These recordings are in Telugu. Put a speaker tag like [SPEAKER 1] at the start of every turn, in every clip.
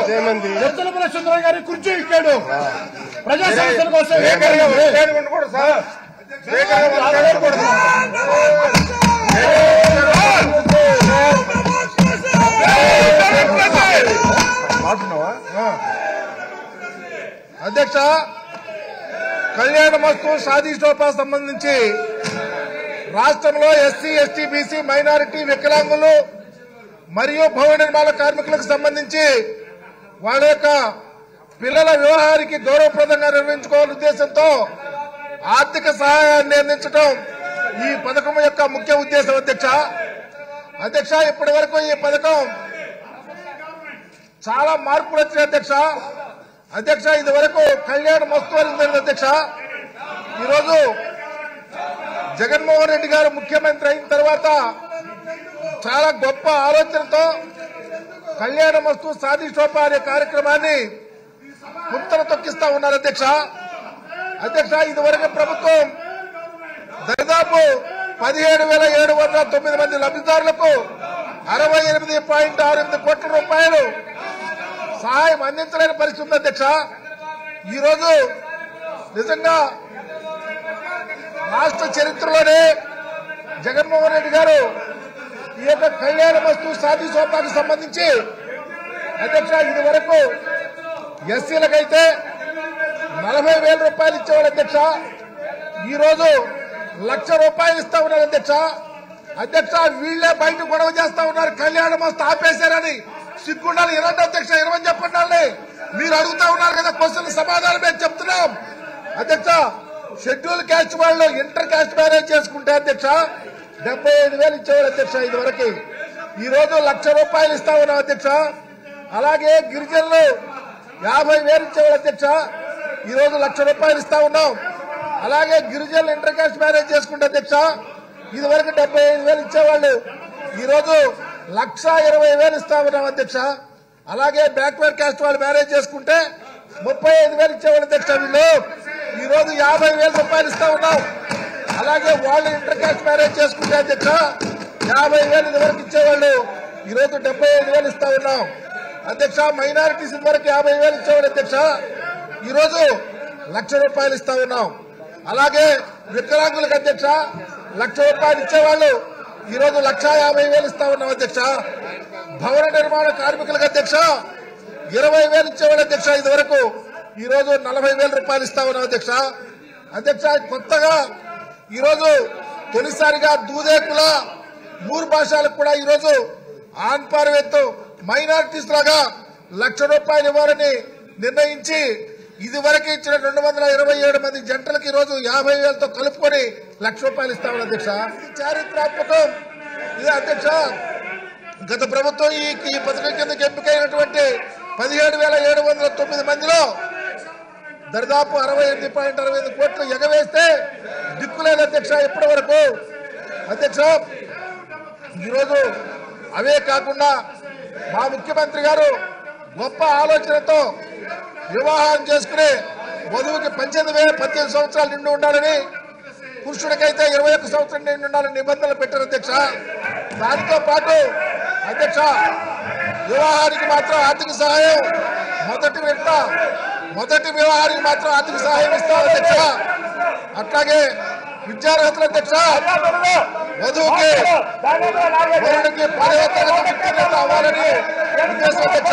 [SPEAKER 1] అదేమంది?
[SPEAKER 2] ఎత్తలపల్లి సుందరం గారి కుర్చీ ఇచ్చాడు ప్రజా సమస్యల కోసం
[SPEAKER 1] స్పీకర్ గా ఉండేది ఉండకూడదు సార్ స్పీకర్ గా ఉండేది ఉండకూడదు. మాట్లాడుతున్నావా? ఆ. అధ్యక్ష కళ్యాణ మస్తు షాదీ శోభా సంబంధించి రాష్ట్రంలో ఎస్సీ ఎస్టీ బీసీ మైనారిటీ వికలాంగులు మరియు భవన నిర్మాణ కార్మికులకు సంబంధించి వాళ్ళ యొక్క పిల్లల వివాహానికి గౌరవప్రదంగా నిర్వహించుకోవాలనే ఉద్దేశంతో ఆర్థిక సహాయాన్ని అందించడం ఈ పథకం యొక్క ముఖ్య ఉద్దేశం అధ్యక్ష అధ్యక్ష ఇప్పటి వరకు ఈ పథకం చాలా మార్పులు వచ్చినాయి అధ్యక్ష అధ్యక్ష ఇది వరకు కళ్యాణ మస్తు అని ఉంది అధ్యక్ష ఈరోజు జగన్మోహన్ రెడ్డి గారు ముఖ్యమంత్రి అయిన తర్వాత చాలా గొప్ప ఆలోచనతో కళ్యాణ మస్తు సాధి శోభ అనే కార్యక్రమాన్ని పుత్తన తొక్కిస్తా ఉన్నారు అధ్యక్ష అధ్యక్ష ఇదివరకు ప్రభుత్వం దాదాపు పదిహేడు వేల ఏడు వందల తొమ్మిది మంది లబ్ధిదారులకు అరవై ఎనిమిది పాయింట్ ఆరు ఎనిమిది కోట్ల రూపాయలు సహాయం అందించలేని పరిస్థితి ఉంది అధ్యక్ష ఈరోజు నిజంగా రాష్ట్ర చరిత్రలోనే జగన్మోహన్ రెడ్డి గారు ఈ యొక్క కళ్యాణ వస్తు సాధి సోపాకు సంబంధించి అధ్యక్ష ఇది వరకు ఎస్సీలకైతే నలభై వేల రూపాయలు ఇచ్చేవాడు అధ్యక్ష ఈ రోజు లక్ష రూపాయలు ఇస్తా ఉన్నారు అధ్యక్ష అధ్యక్ష వీళ్లే బయట గొడవ చేస్తా ఉన్నారు కళ్యాణ మస్తు ఆపేశారని సిగ్గుండాలి ఇరండి అధ్యక్ష ఇరవని చెప్పండి మీరు అడుగుతా ఉన్నారు కదా క్వశ్చన్ సమాధానం మేము చెప్తున్నాం అధ్యక్ష షెడ్యూల్ క్యాస్ట్ వాళ్ళు ఇంటర్ క్యాస్ట్ మ్యారేజ్ చేసుకుంటే అధ్యక్ష డెబ్బై ఐదు వేలు ఇచ్చేవారు అధ్యక్ష ఇది వరకు ఈ రోజు లక్ష రూపాయలు ఇస్తా ఉన్నాం అధ్యక్ష అలాగే గిరిజనులు యాభై వేలు ఇచ్చేవారు అధ్యక్ష ఈ రోజు లక్ష రూపాయలు ఇస్తా ఉన్నాం అలాగే గిరిజనులు ఇంటర్ కాస్ట్ మ్యారేజ్ చేసుకుంటే అధ్యక్ష ఇది వరకు డెబ్బై ఐదు వేలు ఇచ్చేవాళ్ళు ఈ రోజు లక్ష ఇరవై వేలు ఇస్తా ఉన్నాం అధ్యక్ష అలాగే బ్యాక్వర్డ్ కాస్ట్ వాళ్ళు మ్యారేజ్ చేసుకుంటే ముప్పై ఐదు వేలు ఇచ్చేవాళ్ళు అధ్యక్ష వీళ్ళు ఈ రోజు యాభై వేల రూపాయలు ఇస్తా ఉన్నాం అలాగే వాళ్ళు ఇంటర్ కాస్ట్ మ్యారేజ్ చేసుకుంటే అధ్యక్ష యాభై వేలు ఇది వరకు ఇచ్చేవాళ్ళు ఈ రోజు డెబ్బై ఐదు వేలు ఇస్తా ఉన్నాం అధ్యక్ష మైనారిటీస్ వరకు యాభై వేలు ఇచ్చేవాడు అధ్యక్ష ఈ రోజు లక్ష రూపాయలు ఇస్తా ఉన్నాం అలాగే వికలాంగులకు అధ్యక్ష లక్ష రూపాయలు ఇచ్చేవాళ్ళు ఈ రోజు లక్ష యాభై వేలు ఇస్తా ఉన్నాం అధ్యక్ష భవన నిర్మాణ కార్మికులకు అధ్యక్ష ఇరవై వేలు ఇచ్చేవాళ్ళు అధ్యక్ష ఇది వరకు ఈ రోజు నలభై వేల రూపాయలు ఇస్తా ఉన్నాం అధ్యక్ష అధ్యక్ష కొత్తగా ఈ రోజు తొలిసారిగా దూదేకుల మూడు భాషలకు కూడా ఈ రోజు ఆన్పార్వేత్తు మైనారిటీస్ లాగా లక్ష రూపాయలు ఇవ్వాలని నిర్ణయించి ఇది వరకు ఇచ్చిన రెండు వందల ఇరవై ఏడు మంది జంటలకు ఈ రోజు యాభై వేలతో కలుపుకొని లక్ష రూపాయలు ఇస్తామని అధ్యక్ష ఇది చారిత్రాత్మకం ఇది అధ్యక్ష గత ప్రభుత్వం ఈ ఈ పథకం కిందకి ఎంపికైనటువంటి పదిహేడు వేల ఏడు వందల తొమ్మిది మందిలో దరిదాపు అరవై ఎనిమిది పాయింట్ అరవై ఎనిమిది కోట్లు ఎగవేస్తే దిక్కులేదు అధ్యక్ష ఇప్పటి వరకు అధ్యక్ష ఈరోజు అవే కాకుండా మా ముఖ్యమంత్రి గారు గొప్ప ఆలోచనతో వివాహం చేసుకుని వధువుకి పద్దెనిమిది వేల పద్దెనిమిది సంవత్సరాలు నిండి ఉండాలని పురుషుడికైతే ఇరవై ఒక్క సంవత్సరం నిండి ఉండాలని నిబంధనలు పెట్టారు అధ్యక్ష దానితో పాటు అధ్యక్ష వివాహానికి మాత్రం ఆర్థిక సహాయం మొదటి విడత మొదటి వివాహానికి మాత్రం ఆర్థిక సహాయం ఇస్తాం అధ్యక్ష అట్లాగే విద్యార్హతలు అధ్యక్ష వధువుకి వరుడికి పదవ తరగతి ఉత్తీర్ణత అవ్వాలని ఉద్దేశం అధ్యక్ష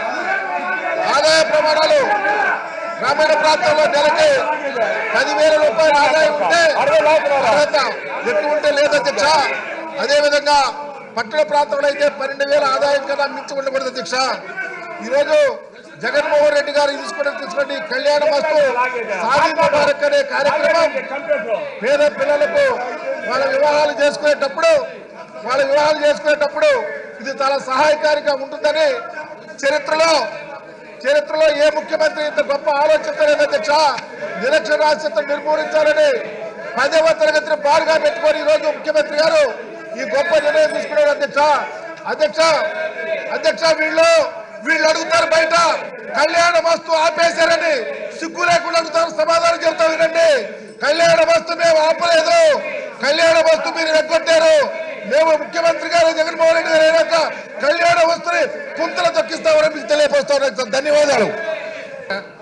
[SPEAKER 1] ఆదాయ ప్రమాణాలు గ్రామీణ ప్రాంతాల్లో నెలకి పదివేల రూపాయల ఆదాయం ఉంటే అర్హత ఎక్కువ ఉంటే లేదు అధ్యక్ష అదేవిధంగా పట్టణ ప్రాంతంలో అయితే పన్నెండు వేల ఆదాయం కన్నా మించి ఉండకూడదు అధ్యక్ష ఈరోజు జగన్మోహన్ రెడ్డి గారు తీసుకుని తీసుకుని కళ్యాణ వస్తు సాధింపు భారత్ అనే కార్యక్రమం పేద పిల్లలకు వాళ్ళ వివాహాలు చేసుకునేటప్పుడు వాళ్ళ వివాహాలు చేసుకునేటప్పుడు ఇది చాలా సహాయకారిగా ఉంటుందని చరిత్రలో చరిత్రలో ఏ ముఖ్యమంత్రి ఇంత గొప్ప ఆలోచనతో లేదు అధ్యక్ష నిరక్షరాస్యత నిర్మూలించాలని పదవ తరగతిని బారుగా పెట్టుకొని ఈ రోజు ముఖ్యమంత్రి గారు ఈ గొప్ప నిర్ణయం తీసుకున్నారు అధ్యక్ష అధ్యక్ష అధ్యక్ష వీళ్ళు వీళ్ళు అడుగుతారు బయట కళ్యాణ వస్తు ఆపేశారని సిగ్గు లేకుండా అడుగుతారు సమాధానం చెప్తా వినండి కళ్యాణ వస్తు మేము ఆపలేదు కళ్యాణ వస్తు మీరు ఎగ్గొట్టారు మేము ముఖ్యమంత్రి గారు జగన్మోహన్ రెడ్డి గారు అయినాక కళ్యాణ వస్తుని కుంతలు తొక్కిస్తామని మీకు తెలియపరుస్తాను కోరుతా ధన్యవాదాలు